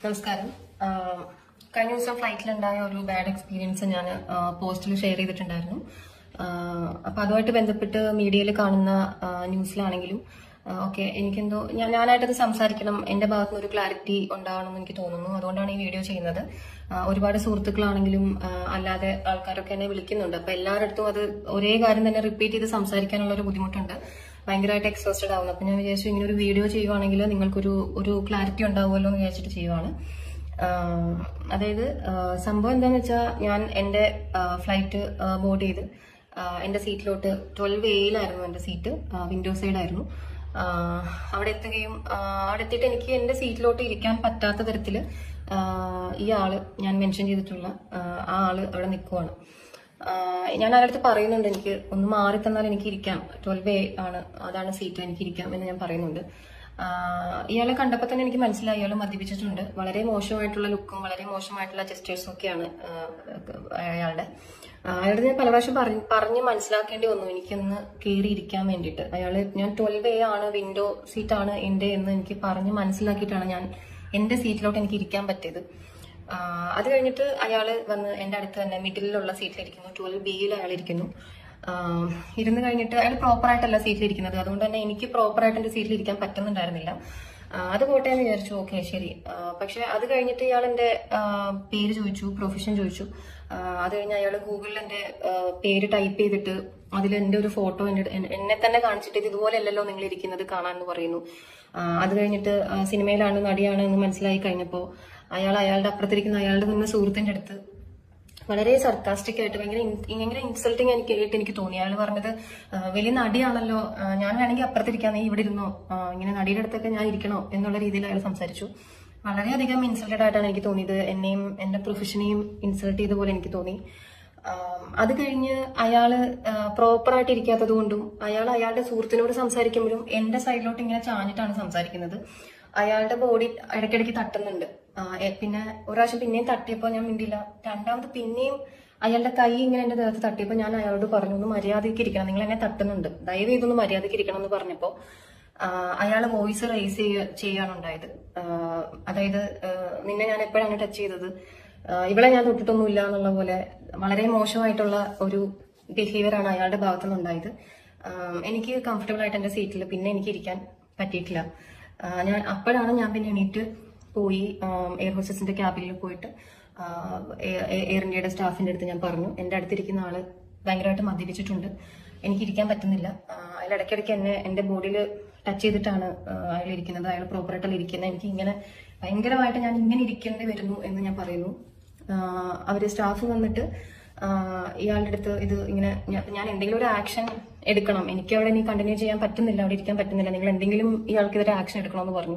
നമസ്കാരം ആഹ് കഴിഞ്ഞ ദിവസം ഫ്ലൈറ്റിലുണ്ടായ ഒരു ബാഡ് എക്സ്പീരിയൻസ് ഞാൻ പോസ്റ്റിൽ ഷെയർ ചെയ്തിട്ടുണ്ടായിരുന്നു ആഹ് അപ്പൊ അതുമായിട്ട് ബന്ധപ്പെട്ട് മീഡിയയിൽ കാണുന്ന ആഹ് ന്യൂസിലാണെങ്കിലും ഓക്കെ എനിക്കെന്തോ ഞാൻ ഞാനായിട്ടത് സംസാരിക്കണം എന്റെ ഭാഗത്ത് നിന്ന് ഒരു ക്ലാരിറ്റി ഉണ്ടാവണമെന്ന് എനിക്ക് തോന്നുന്നു അതുകൊണ്ടാണ് ഈ വീഡിയോ ചെയ്യുന്നത് ആഹ് ഒരുപാട് സുഹൃത്തുക്കളാണെങ്കിലും ആഹ് അല്ലാതെ ആൾക്കാരൊക്കെ എന്നെ വിളിക്കുന്നുണ്ട് അപ്പൊ എല്ലാവരുടെ അടുത്തും അത് ഒരേ കാര്യം തന്നെ റിപ്പീറ്റ് ചെയ്ത് സംസാരിക്കാനുള്ള ഒരു ബുദ്ധിമുട്ടുണ്ട് ഭയങ്കരമായിട്ട് എക്സോസ്റ്റഡ് ആവുന്നു അപ്പൊ ഞാൻ വിചാരിച്ചു ഇങ്ങനെ ഒരു വീഡിയോ ചെയ്യുവാണെങ്കിൽ നിങ്ങൾക്കൊരു ഒരു ക്ലാരിറ്റി ഉണ്ടാവുമല്ലോ എന്ന് വിചാരിച്ചിട്ട് ചെയ്യുവാണ് ആഹ് അതായത് ആഹ് സംഭവം എന്താന്ന് വെച്ചാൽ ഞാൻ എന്റെ ഫ്ലൈറ്റ് ബോർഡ് ചെയ്ത് ആഹ് എന്റെ സീറ്റിലോട്ട് ട്വൽവ് എയിലായിരുന്നു എന്റെ സീറ്റ് വിൻഡോ സൈഡ് ആയിരുന്നു ആഹ് അവിടെ എത്തുകയും ആഹ് അവിടെ എത്തിയിട്ട് എനിക്ക് എന്റെ സീറ്റിലോട്ട് ഇരിക്കാൻ പറ്റാത്ത തരത്തില് ആഹ് ഈ ആള് ഞാൻ മെൻഷൻ ചെയ്തിട്ടുള്ള ആഹ് ആ ആള് അവിടെ നിൽക്കുവാണ് ആഹ് ഞാൻ അയാളുടെ അടുത്ത് പറയുന്നുണ്ട് എനിക്ക് ഒന്ന് മാറി തന്നാൽ എനിക്ക് ഇരിക്കാം ട്വൽവ് എ ആണ് അതാണ് സീറ്റ് എനിക്ക് ഇരിക്കാം എന്ന് ഞാൻ പറയുന്നുണ്ട് ആഹ് ഇയാളെ കണ്ടപ്പോൾ തന്നെ എനിക്ക് മനസ്സിലായി ഇയാൾ മദ്യപിച്ചിട്ടുണ്ട് വളരെ മോശമായിട്ടുള്ള ലുക്കും വളരെ മോശമായിട്ടുള്ള ജസ്റ്റേഴ്സും ഒക്കെയാണ് ആഹ് അയാളുടെ ആഹ് അയാളുടെ ഞാൻ പല പ്രാവശ്യം പറഞ്ഞ് പറഞ്ഞ് മനസ്സിലാക്കേണ്ടി വന്നു എനിക്കൊന്ന് കയറി ഇരിക്കാൻ വേണ്ടിയിട്ട് അയാള് ഞാൻ ട്വൽവ് എ ആണ് വിൻഡോ സീറ്റ് ആണ് എന്റെ എന്ന് എനിക്ക് പറഞ്ഞ് മനസ്സിലാക്കിയിട്ടാണ് ഞാൻ എന്റെ സീറ്റിലോട്ട് എനിക്ക് ഇരിക്കാൻ പറ്റിയത് ആഹ് അത് കഴിഞ്ഞിട്ട് അയാള് വന്ന് എന്റെ അടുത്ത് തന്നെ മിഡിലുള്ള സീറ്റിലിരിക്കുന്നു ട്വൽവ് ബിയിൽ അയാൾ ഇരിക്കുന്നു ആഹ് ഇരുന്ന് കഴിഞ്ഞിട്ട് അയാൾ പ്രോപ്പർ ആയിട്ടല്ല സീറ്റിൽ ഇരിക്കുന്നത് അതുകൊണ്ട് തന്നെ എനിക്ക് പ്രോപ്പർ ആയിട്ട് എന്റെ സീറ്റിൽ ഇരിക്കാൻ പറ്റുന്നുണ്ടായിരുന്നില്ല ആഹ് അത് പോട്ടെ എന്ന് വിചാരിച്ചു ഓക്കെ ശരി ആഹ് പക്ഷെ അത് കഴിഞ്ഞിട്ട് ഇയാൾ എന്റെ ആഹ് പേര് ചോദിച്ചു പ്രൊഫഷൻ ചോദിച്ചു ആഹ് അത് കഴിഞ്ഞ് അയാൾ ഗൂഗിളിൽ എന്റെ ആഹ് പേര് ടൈപ്പ് ചെയ്തിട്ട് അതിൽ എന്റെ ഒരു ഫോട്ടോ എന്നെ തന്നെ കാണിച്ചിട്ട് ഇത് ഇതുപോലെ അല്ലല്ലോ നിങ്ങൾ ഇരിക്കുന്നത് കാണാമെന്ന് പറയുന്നു ആഹ് അത് കഴിഞ്ഞിട്ട് ആഹ് സിനിമയിലാണ് നടിയാണ് എന്ന് മനസ്സിലായി കഴിഞ്ഞപ്പോ അയാൾ അയാളുടെ അപ്പുറത്തിരിക്കുന്ന അയാളുടെ തന്നെ സുഹൃത്തിന്റെ അടുത്ത് വളരെ സർക്കാസ്റ്റിക് ആയിട്ട് ഭയങ്കര ഇൻ- ഭയങ്കര ഇൻസൾട്ടിങ് എനിക്ക് ആയിട്ട് എനിക്ക് തോന്നി അയാൾ പറഞ്ഞത് ആ, വലിയ നടിയാണല്ലോ ആ, ഞാൻ വേണമെങ്കിൽ അപ്പുറത്തിരിക്കാൻ നീ ഇവിടെ ഇരുന്നോ ആ, ഇങ്ങനെ നടിയുടെ അടുത്തൊക്കെ ഞാൻ ഇരിക്കണോ എന്നുള്ള രീതിയിൽ അയാൾ സംസാരിച്ചു വളരെയധികം ഇൻസൾട്ടഡ് ആയിട്ടാണ് എനിക്ക് തോന്നിയത് എന്നെയും എന്റെ പ്രൊഫഷനെയും ഇൻസൾട്ട് ചെയ്ത പോലെ എനിക്ക് തോന്നി ആം, അത് കഴിഞ്ഞ് അയാള് പ്രോപ്പർ ആയിട്ട് ഇരിക്കാത്തത് കൊണ്ടും അയാൾ അയാളുടെ സുഹൃത്തിനോട് സംസാരിക്കുമ്പോഴും എന്റെ സൈഡിലോട്ട് ഇങ്ങനെ ചാഞ്ഞിട്ടാണ് സംസാരിക്കുന്നത് അയാളുടെ ബോഡി ഇടയ്ക്കിടയ്ക്ക് തട്ടുന്നുണ്ട് ആ, എ- പിന്നെ ഒരു പ്രാവശ്യം പിന്നെയും തട്ടിയപ്പോ ഞാൻ മിണ്ടില്ല രണ്ടാമത് പിന്നെയും അയാളുടെ കൈ ഇങ്ങനെ എന്റെ ദേഹത്ത് തട്ടിയപ്പോ ഞാൻ അയാളോട് പറഞ്ഞു ഒന്ന് മര്യാദയ്ക്ക് ഇരിക്കണം നിങ്ങൾ എന്നെ തട്ടുന്നുണ്ട് ദയവ് ചെയ്തൊന്ന് മര്യാദയ്ക്ക് ഇരിക്കണം എന്ന് പറഞ്ഞപ്പോ അയാൾ വോയിസ് റേസ് ചെയ്യ ചെയ്യാണ് ഉണ്ടായത് ആ, അതായത് ആ, നിന്നെ ഞാൻ എപ്പോഴാണ് ടച്ച് ചെയ്തത് ആ, ഇവളെ ഞാൻ തൊട്ടിട്ടൊന്നുമില്ല എന്നുള്ള പോലെ വളരെ മോശമായിട്ടുള്ള ഒരു ബിഹേവിയർ ആണ് അയാളുടെ ഭാഗത്തു നിന്നുണ്ടായത് ആം, എനിക്ക് കംഫർട്ടബിൾ ആയിട്ട് എന്റെ സീറ്റിൽ പിന്നെ എനിക്ക് ഇരിക്കാൻ പറ്റിയിട്ടില്ല ആ, ഞാൻ അപ്പോഴാണ് ഞാൻ പിന്നെ എണീറ്റ് പോയി ആം, എയർ ഹോസ്റ്റസിന്റെ ക്യാബിനിൽ പോയിട്ട് ആ, എ- എ- എയർ ഇന്ത്യയുടെ സ്റ്റാഫിന്റെ അടുത്ത് ഞാൻ പറഞ്ഞു എന്റെ അടുത്തിരിക്കുന്ന ആള് ഭയങ്കരമായിട്ട് മദ്യപിച്ചിട്ടുണ്ട് എനിക്ക് ഇരിക്കാൻ പറ്റുന്നില്ല ആ, അയാൾ ഇടയ്ക്കിടയ്ക്ക് എന്നെ എന്റെ ബോഡിയിൽ ടച്ച് ചെയ്തിട്ടാണ് ആ, അയാൾ ഇരിക്കുന്നത് അയാൾ പ്രോപ്പറായിട്ടല്ല ഇരിക്കുന്നത് എനിക്ക് ഇങ്ങനെ ഭയങ്കരമായിട്ട് ഞാൻ ഇങ്ങനെ ഇരിക്കേണ്ടി വരുന്നു എന്ന് ഞാൻ പറയുന്നു ആഹ് അവര് സ്റ്റാഫ് വന്നിട്ട് ആഹ് ഇയാളുടെ അടുത്ത് ഇത് ഇങ്ങനെ ഞാ- ഞാൻ എന്തെങ്കിലും ഒരു ആക്ഷൻ എടുക്കണം എനിക്ക് അവിടെ ഇനി കണ്ടിന്യൂ ചെയ്യാൻ പറ്റുന്നില്ല അവിടെ ഇരിക്കാൻ പറ്റുന്നില്ല നിങ്ങൾ എന്തെങ്കിലും ഇയാൾക്കെതിരെ ആക്ഷൻ എടുക്കണമെന്ന് പറഞ്ഞു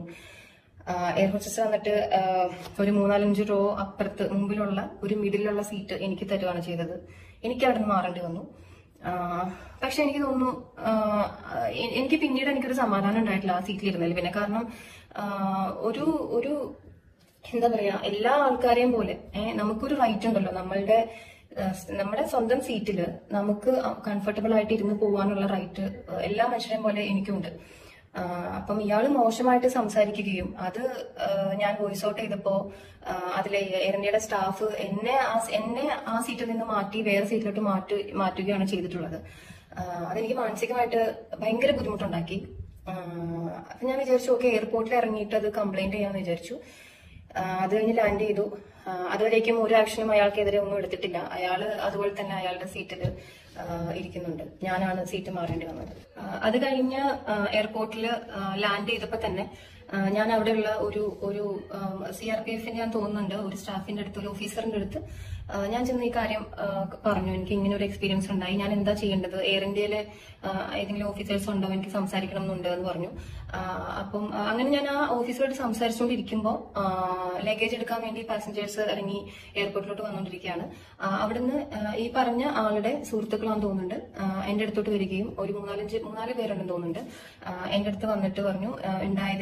ആഹ് എയർ ഹോസ്റ്റസ് വന്നിട്ട് ആഹ് ഒരു മൂന്നാലഞ്ച് റോ അപ്പുറത്ത് മുമ്പിലുള്ള ഒരു മിഡിലുള്ള സീറ്റ് എനിക്ക് തരുവാണ് ചെയ്തത് എനിക്ക് അവിടെ നിന്ന് മാറേണ്ടി വന്നു ആഹ് പക്ഷെ എനിക്ക് തോന്നുന്നു ആഹ് എ- എനിക്ക് പിന്നീട് എനിക്കൊരു സമാധാനം ഉണ്ടായിട്ടില്ല ആ സീറ്റിൽ ഇരുന്നതിൽ പിന്നെ കാരണം ആഹ് ഒരു ഒരു എന്താ പറയാ എല്ലാ ആൾക്കാരെയും പോലെ ഏഹ് നമുക്കൊരു റൈറ്റ് ഉണ്ടല്ലോ നമ്മളുടെ ഏഹ് നമ്മുടെ സ്വന്തം സീറ്റില് നമുക്ക് കംഫർട്ടബിൾ ആയിട്ട് ഇരുന്ന് പോകാനുള്ള റൈറ്റ് എല്ലാ മനുഷ്യരെയും പോലെ എനിക്കുണ്ട് ആഹ് അപ്പം ഇയാള് മോശമായിട്ട് സംസാരിക്കുകയും അത് ആഹ് ഞാൻ വോയിസ് ഔട്ട് ചെയ്തപ്പോ ആഹ് അതിലെ എയർ ഇന്ത്യയുടെ സ്റ്റാഫ് എന്നെ ആ എന്നെ ആ സീറ്റിൽ നിന്ന് മാറ്റി വേറെ സീറ്റിലോട്ട് മാറ്റി മാറ്റുകയാണ് ചെയ്തിട്ടുള്ളത് ആഹ് അതെനിക്ക് മാനസികമായിട്ട് ഭയങ്കര ബുദ്ധിമുട്ടുണ്ടാക്കി ആഹ് അപ്പൊ ഞാൻ വിചാരിച്ചു ഓക്കെ എയർപോർട്ടിൽ ഇറങ്ങിയിട്ട് അത് കംപ്ലൈന്റ് ചെയ്യാന്ന് വിചാരിച്ചു ആഹ് അത് കഴിഞ്ഞ് ലാൻഡ് ചെയ്തു ആഹ് അതുവരേക്കും ഒരു ആക്ഷനും അയാൾക്കെതിരെ ഒന്നും എടുത്തിട്ടില്ല അയാള് അതുപോലെ തന്നെ അയാളുടെ സീറ്റിൽ ഇരിക്കുന്നുണ്ട് ഞാനാണ് സീറ്റ് മാറേണ്ടി വന്നത് ആഹ് അത് കഴിഞ്ഞ് എയർപോർട്ടിൽ ലാൻഡ് ചെയ്തപ്പോ തന്നെ ആഹ് ഞാൻ അവിടെയുള്ള ഒരു ഒരു സി ആർ പി എഫിന്റെ ഞാൻ തോന്നുന്നുണ്ട് ഒരു സ്റ്റാഫിന്റെ അടുത്ത് ഒരു ഓഫീസറിന്റെ അടുത്ത് ആഹ് ഞാൻ ചെന്ന് ഈ കാര്യം ആഹ് പറഞ്ഞു എനിക്ക് ഇങ്ങനെ ഒരു എക്സ്പീരിയൻസ് ഉണ്ടായി ഞാൻ എന്താ ചെയ്യേണ്ടത് എയർ ഇന്ത്യയിലെ ആഹ് ഏതെങ്കിലും ഓഫീസേഴ്സ് ഉണ്ടോ എനിക്ക് സംസാരിക്കണം എന്നുണ്ട് എന്ന് പറഞ്ഞു ആഹ് അപ്പം ആഹ് അങ്ങനെ ഞാൻ ആ ഓഫീസറോട് സംസാരിച്ചുകൊണ്ടിരിക്കുമ്പോൾ ലഗേജ് എടുക്കാൻ വേണ്ടി പാസഞ്ചേഴ്സ് ഇറങ്ങി എയർപോർട്ടിലോട്ട് വന്നുകൊണ്ടിരിക്കുകയാണ് ആഹ് അവിടുന്ന് ആഹ് ഈ പറഞ്ഞ ആളുടെ സുഹൃത്തുക്കളാന്ന് തോന്നുന്നുണ്ട് ആഹ് എന്റെ അടുത്തോട്ട് വരികയും ഒരു മൂന്നാലഞ്ച് മൂന്നാല് പേരുണ്ടെന്ന് തോന്നുന്നുണ്ട് ആഹ് എന്റെ അടുത്ത് വന്നിട്ട് പറഞ്ഞു ആഹ് ഉണ്ടായതിൽ സംഭവം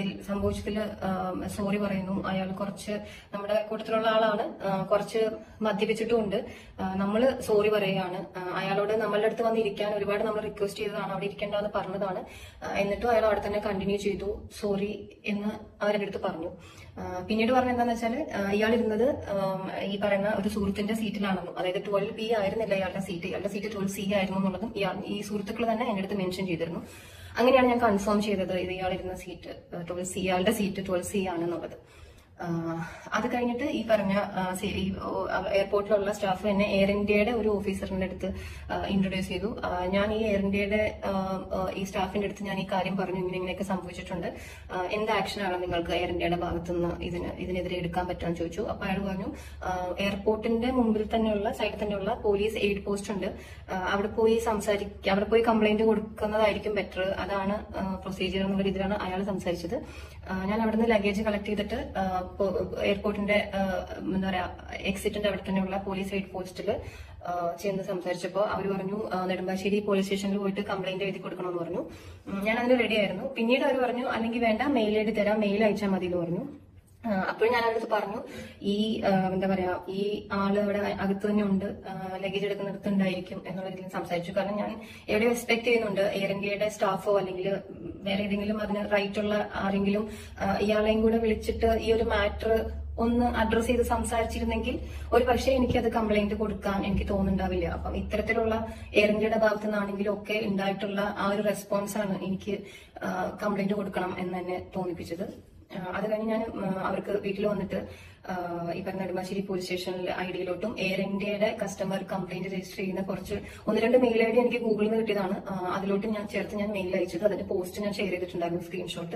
സംഭവിച്ചതിൽ സോറി പറയുന്നു അയാൾ കുറച്ച് നമ്മുടെ കൂട്ടത്തിലുള്ള ആളാണ് ആ, കുറച്ച് മദ്യപിച്ചിട്ടുമുണ്ട് നമ്മൾ സോറി പറയുകയാണ് ആ, അയാളോട് നമ്മളുടെ അടുത്ത് വന്നിരിക്കാൻ ഒരുപാട് നമ്മൾ റിക്വസ്റ്റ് ചെയ്തതാണ് അവിടെ ഇരിക്കേണ്ടെന്ന് പറഞ്ഞതാണ് ആ, എന്നിട്ടും അയാൾ അവിടെ തന്നെ കണ്ടിന്യൂ ചെയ്തു സോറി എന്ന് അവരുടെ അടുത്ത് പറഞ്ഞു ആ, പിന്നീട് പറഞ്ഞ എന്താന്ന് വെച്ചാൽ ഇയാൾ ഇരുന്നത് ആം, ഈ പറയുന്ന ഒരു സുഹൃത്തിന്റെ സീറ്റിലാണെന്നും അതായത് ട്വൽവ് ബി ആയിരുന്നില്ല ഇയാളുടെ സീറ്റ് ഇയാളുടെ സീറ്റ് ട്വൽവ് സി ആയിരുന്നു എന്നുള്ളതും ഇയാൾ ഈ സുഹൃത്തുക്കൾ തന്നെ എന്റെ അടുത്ത് മെൻഷൻ ചെയ്തിരുന്നു അങ്ങനെയാണ് ഞാൻ കൺഫേം ചെയ്തത് ഇത് ഇയാൾ ഇരുന്ന സീറ്റ് ട്വൽവ് സി ഇയാളുടെ സീറ്റ് ട്വൽവ് സി ആണെന്നുള്ളത് ആ, അത് കഴിഞ്ഞിട്ട് ഈ പറഞ്ഞ ആ, സി- ഈ, ഓ, അവ- എയർപോർട്ടിലുള്ള സ്റ്റാഫ് തന്നെ എയർ ഇന്ത്യയുടെ ഒരു ഓഫീസറിന്റെ അടുത്ത് ഇൻട്രൊഡ്യൂസ് ചെയ്തു ആ, ഞാൻ ഈ എയർ ഇന്ത്യയുടെ ആ, ആ, ഈ സ്റ്റാഫിന്റെ അടുത്ത് ഞാൻ ഈ കാര്യം പറഞ്ഞു ഇങ്ങനെ ഇങ്ങനെയൊക്കെ സംഭവിച്ചിട്ടുണ്ട് ആ, എന്ത് ആക്ഷനാണ് നിങ്ങൾക്ക് എയർ ഇന്ത്യയുടെ ഭാഗത്തുനിന്ന് ഇതിന് ഇതിനെതിരെ എടുക്കാൻ പറ്റുമെന്ന് ചോദിച്ചു അപ്പൊ അയാൾ പറഞ്ഞു ആ, എയർപോർട്ടിന്റെ മുമ്പിൽ തന്നെയുള്ള സൈഡിൽ തന്നെയുള്ള പോലീസ് എയ്ഡ് പോസ്റ്റ് ഉണ്ട് ആ, അവിടെ പോയി സംസാരിക്കുക അവിടെ പോയി കംപ്ലൈന്റ് കൊടുക്കുന്നതായിരിക്കും ബെറ്റർ അതാണ് പ്രൊസീജിയർ എന്നുള്ള രീതിയിലാണ് അയാൾ സംസാരിച്ചത് ആ, ഞാൻ അവിടുന്ന് ലഗേജ് കളക്ട് ചെയ്തിട്ട് ആ, പോ- എയർപോർട്ടിന്റെ ആ, എന്താ പറയാ എക്സിറ്റിന്റെ അവിടെ തന്നെയുള്ള പോലീസ് എയ്ഡ് പോസ്റ്റിൽ ചെന്ന് സംസാരിച്ചപ്പോൾ അവർ പറഞ്ഞു ആ, നെടുമ്പാശ്ശേരി പോലീസ് സ്റ്റേഷനിൽ പോയിട്ട് കംപ്ലൈന്റ് എഴുതി കൊടുക്കണമെന്ന് പറഞ്ഞു ഉം, ഞാൻ അതിന് റെഡി ആയിരുന്നു പിന്നീട് അവർ പറഞ്ഞു അല്ലെങ്കിൽ വേണ്ട മെയിൽ എഴുതി തരാം മെയിൽ അയച്ചാൽ മതി എന്ന് പറഞ്ഞു അപ്പോൾ ഞാൻ അവരുടെ അടുത്ത് പറഞ്ഞു ഈ ആ, എന്താ പറയാ ഈ ആള് അവിടെ അകത്ത് തന്നെ ഉണ്ട് ലഗേജ് എടുക്കുന്നിടത്ത് ഉണ്ടായിരിക്കും എന്നുള്ള രീതിയിൽ സംസാരിച്ചു കാരണം ഞാൻ എവിടെയോ എക്സ്പെക്ട് ചെയ്യുന്നുണ്ട് എയർ ഇന്ത്യയുടെ സ്റ്റാഫോ അല്ലെങ്കിൽ വേറെ ഏതെങ്കിലും അതിന് റൈറ്റ് ഉള്ള ആരെങ്കിലും ആ, ഇയാളെയും കൂടെ വിളിച്ചിട്ട് ഈ ഒരു മാറ്റർ ഒന്ന് അഡ്രസ് ചെയ്ത് സംസാരിച്ചിരുന്നെങ്കിൽ ഒരു പക്ഷേ എനിക്ക് അത് കംപ്ലൈന്റ് കൊടുക്കാൻ എനിക്ക് തോന്നുന്നുണ്ടാവില്ല അപ്പം ഇത്തരത്തിലുള്ള എയർ ഇന്ത്യയുടെ ഭാഗത്തു നിന്നാണെങ്കിലും ഒക്കെ ഉണ്ടായിട്ടുള്ള ആ ഒരു റെസ്പോൺസ് ആണ് എനിക്ക് കംപ്ലൈന്റ് കൊടുക്കണം എന്ന് തന്നെ തോന്നിപ്പിച്ചത് ആ, അത് കഴിഞ്ഞ് ഞാൻ ഉം, അവർക്ക് വീട്ടിൽ വന്നിട്ട് ആ, ഈ പറഞ്ഞ നെടുമ്പാശ്ശേരി പോലീസ് സ്റ്റേഷനിൽ ഐ ഡിയിലോട്ടും എയർ ഇന്ത്യയുടെ കസ്റ്റമർ കംപ്ലൈന്റ് രജിസ്റ്റർ ചെയ്യുന്ന കുറച്ച് ഒന്ന് രണ്ട് മെയിൽ ഐ ഡി എനിക്ക് ഗൂഗിളിൽ നിന്ന് കിട്ടിയതാണ് ആ, അതിലോട്ട് ഞാൻ ചേർത്ത് ഞാൻ മെയിൽ അയച്ചത് അതിന്റെ പോസ്റ്റ് ഞാൻ ഷെയർ ചെയ്തിട്ടുണ്ടായിരുന്നു സ്ക്രീൻഷോട്ട്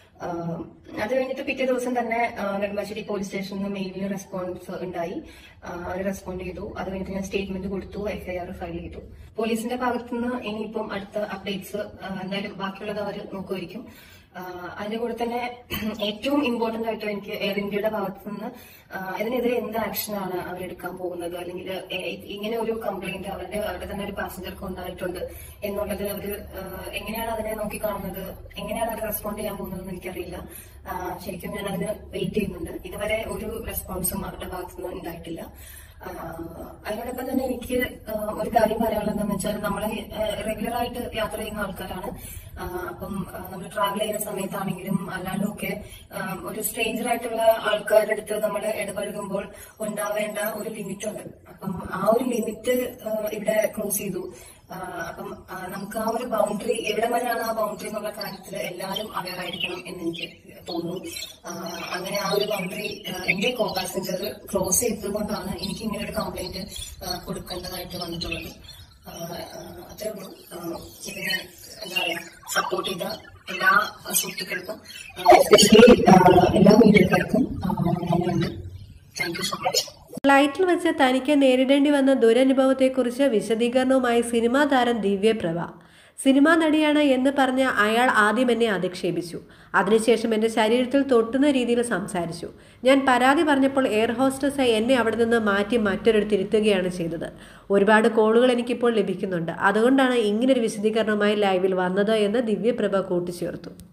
അത് കഴിഞ്ഞിട്ട് പിറ്റേ ദിവസം തന്നെ ആ, നെടുമ്പാശ്ശേരി പോലീസ് സ്റ്റേഷനിൽ നിന്ന് മെയിലിന് റെസ്പോൺസ് ഉണ്ടായി ആ, അവർ റെസ്പോണ്ട് ചെയ്തു അത് കഴിഞ്ഞിട്ട് ഞാൻ സ്റ്റേറ്റ്മെന്റ് കൊടുത്തു എഫ്ഐആർ ഫയൽ ചെയ്തു പോലീസിന്റെ ഭാഗത്തുനിന്ന് ഇനിയിപ്പം അടുത്ത അപ്ഡേറ്റ്സ് എന്തായാലും ബാക്കിയുള്ളത് അവർ നോക്കുമായിരിക്കും ആഹ് അതിന്റെ കൂടെ തന്നെ ഏറ്റവും ഇമ്പോർട്ടന്റ് ആയിട്ട് എനിക്ക് എയർ ഇന്ത്യയുടെ ഭാഗത്തു നിന്ന് ആഹ് ഇതിനെതിരെ എന്ത് ആക്ഷനാണ് അവരെടുക്കാൻ പോകുന്നത് അല്ലെങ്കിൽ ഇങ്ങനെ ഒരു കംപ്ലൈന്റ് അവരുടെ അവരുടെ തന്നെ ഒരു പാസഞ്ചർക്ക് ഉണ്ടായിട്ടുണ്ട് എന്നുള്ളത് അവര് ആഹ് എങ്ങനെയാണ് അതിനെ നോക്കിക്കാണുന്നത് എങ്ങനെയാണ് അത് റെസ്പോണ്ട് ചെയ്യാൻ പോകുന്നതെന്ന് എനിക്കറിയില്ല ആഹ് ശരിക്കും ഞാൻ അതിന് വെയിറ്റ് ചെയ്യുന്നുണ്ട് ഇതുവരെ ഒരു റെസ്പോൺസും അവരുടെ ഭാഗത്തു നിന്ന് ഉണ്ടായിട്ടില്ല ആഹ് അതിനോടൊപ്പം തന്നെ എനിക്ക് ആഹ് ഒരു കാര്യം പറയാനുള്ളത് എന്താണെന്ന് വെച്ചാൽ നമ്മൾ റെഗുലർ ആയിട്ട് യാത്ര ചെയ്യുന്ന ആൾക്കാരാണ് ആഹ് അപ്പം നമ്മൾ ട്രാവൽ ചെയ്യുന്ന സമയത്താണെങ്കിലും അല്ലാണ്ടും ഒക്കെ ആഹ് ഒരു സ്ട്രേഞ്ചർ ആയിട്ടുള്ള ആൾക്കാരുടെ അടുത്ത് നമ്മൾ ഇടപഴകുമ്പോൾ ഉണ്ടാവേണ്ട ഒരു ലിമിറ്റ് ഉണ്ട് അപ്പം ആ ഒരു ലിമിറ്റ് ഇവിടെ ക്രോസ് ചെയ്തു ആഹ് അപ്പം ആഹ് നമുക്ക് ആ ഒരു ബൗണ്ടറി എവിടെ വരെയാണ് ആ ബൗണ്ടറി എന്നുള്ള കാര്യത്തിൽ എല്ലാവരും അവയർ ആയിരിക്കണം എന്ന് എനിക്ക് തോന്നുന്നു ആഹ് അങ്ങനെ ആ ഒരു ബൗണ്ടറി എന്റെ കോ പാസഞ്ചർ ക്രോസ് ചെയ്തതുകൊണ്ടാണ് എനിക്ക് ഇങ്ങനെ ഒരു കംപ്ലൈന്റ് കൊടുക്കേണ്ടതായിട്ട് വന്നിട്ടുള്ളത് ആഹ് ആഹ് അത്രേ ഉള്ളൂ ആഹ് ഇതിനെ എന്താ പറയാ സപ്പോർട്ട് ചെയ്ത എല്ലാ സുഹൃത്തുക്കൾക്കും എസ്പെഷ്യലി എല്ലാ മീഡിയക്കാർക്കും നന്ദിയുണ്ട് താങ്ക് യു സോ മച്ച് ഫ്ലൈറ്റിൽ വെച്ച് തനിക്ക് നേരിടേണ്ടി വന്ന ദുരനുഭവത്തെക്കുറിച്ച് വിശദീകരണവുമായി സിനിമാ താരം ദിവ്യപ്രഭ സിനിമാ നടിയാണ് എന്ന് പറഞ്ഞ അയാൾ ആദ്യം എന്നെ അധിക്ഷേപിച്ചു അതിനുശേഷം എൻ്റെ ശരീരത്തിൽ തൊട്ടുന്ന രീതിയിൽ സംസാരിച്ചു ഞാൻ പരാതി പറഞ്ഞപ്പോൾ എയർ ഹോസ്റ്റസ് എന്നെ അവിടെ നിന്ന് മാറ്റി മറ്റൊരിടത്ത് ഇരുത്തുകയാണ് ചെയ്തത് ഒരുപാട് കോളുകൾ എനിക്കിപ്പോൾ ലഭിക്കുന്നുണ്ട് അതുകൊണ്ടാണ് ഇങ്ങനൊരു വിശദീകരണവുമായി ലൈവിൽ വന്നത് എന്ന് ദിവ്യപ്രഭ കൂട്ടിച്ചേർത്തു